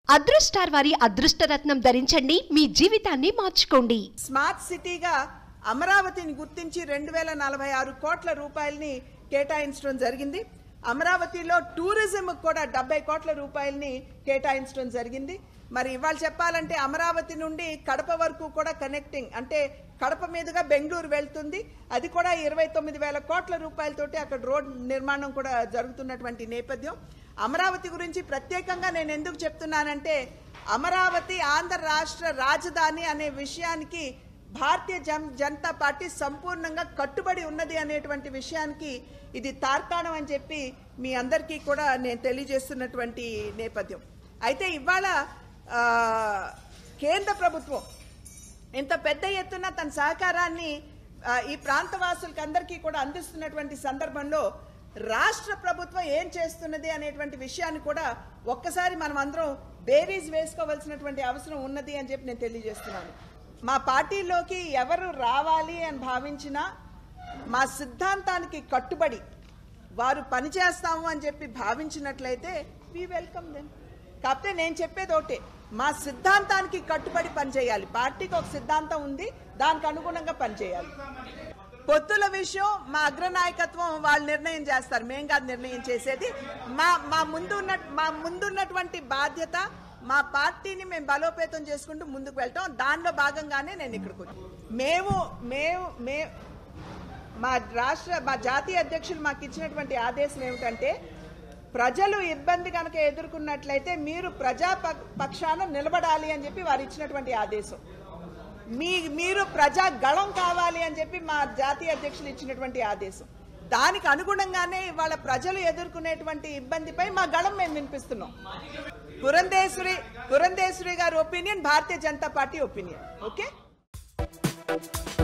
అదృష్టార్ వారి అదృష్టరత్నం ధరించండి మీ జీవితాన్ని మార్చుకోండి స్మార్ట్ సిటీగా అమరావతిని గుర్తించి రెండు వేల నలభై ఆరు కోట్ల రూపాయలని కేటాయించడం జరిగింది అమరావతిలో టూరిజం కూడా డెబ్బై కోట్ల రూపాయలని కేటాయించడం జరిగింది మరి ఇవాళ చెప్పాలంటే అమరావతి నుండి కడప వరకు కూడా కనెక్టింగ్ అంటే కడప మీదుగా బెంగళూరు వెళ్తుంది అది కూడా ఇరవై తొమ్మిది వేల కోట్ల రూపాయలతోటి అక్కడ రోడ్ నిర్మాణం కూడా జరుగుతున్నటువంటి నేపథ్యం అమరావతి గురించి ప్రత్యేకంగా నేను ఎందుకు చెప్తున్నానంటే అమరావతి ఆంధ్ర రాష్ట్ర రాజధాని అనే విషయానికి భారతీయ జన్ జనతా పార్టీ సంపూర్ణంగా కట్టుబడి ఉన్నది అనేటువంటి విషయానికి ఇది తార్కాణం అని చెప్పి మీ అందరికీ కూడా నేను తెలియజేస్తున్నటువంటి నేపథ్యం అయితే ఇవాళ ఆ, కేంద్ర ప్రభుత్వం ఇంత పెద్ద ఎత్తున తన సహకారాన్ని ఆ, ఈ ప్రాంతవాసులకి అందరికీ కూడా అందిస్తున్నటువంటి సందర్భంలో రాష్ట్ర ప్రభుత్వం ఏం చేస్తున్నది అనేటువంటి విషయాన్ని కూడా ఒక్కసారి మనం అందరం బేరీస్ వేసుకోవాల్సినటువంటి అవసరం ఉన్నది అని చెప్పి నేను తెలియజేస్తున్నాను మా పార్టీలోకి ఎవరు రావాలి అని భావించినా మా సిద్ధాంతానికి కట్టుబడి వారు పనిచేస్తాము అని చెప్పి భావించినట్లయితే వి వెల్కమ్ దెన్ కాకపోతే నేను చెప్పేది ఒకటే మా సిద్ధాంతానికి కట్టుబడి పనిచేయాలి పార్టీకి ఒక సిద్ధాంతం ఉంది దానికి అనుగుణంగా పనిచేయాలి పొత్తుల విషయం మా అగ్రనాయకత్వం వాళ్ళు నిర్ణయం చేస్తారు మేం కాదు నిర్ణయం చేసేది మా మా ముందు ఉన్న మా ముందున్నటువంటి బాధ్యత మా పార్టీని మేము బలోపేతం చేసుకుంటూ ముందుకు వెళ్తాం దానిలో భాగంగానే నేను ఇక్కడికి వచ్చాను మేము మేము మే మా రాష్ట్ర మా జాతీయ అధ్యక్షులు మాకు ఇచ్చినటువంటి ఆదేశం ఏమిటంటే ప్రజలు ఇబ్బంది కనుక ఎదుర్కొన్నట్లయితే మీరు ప్రజా ప- పక్షాన నిలబడాలి అని చెప్పి వారు ఇచ్చినటువంటి ఆదేశం మీ మీరు ప్రజా గళం కావాలి అని చెప్పి మా జాతీయ అధ్యక్షులు ఇచ్చినటువంటి ఆదేశం దానికి అనుగుణంగానే ఇవాళ ప్రజలు ఎదుర్కొనేటువంటి ఇబ్బందిపై మా గళం మేము వినిపిస్తున్నాం పురంధేశ్వరి పురంధేశ్వరి గారి opinion Bharatiya Janata party opinion okay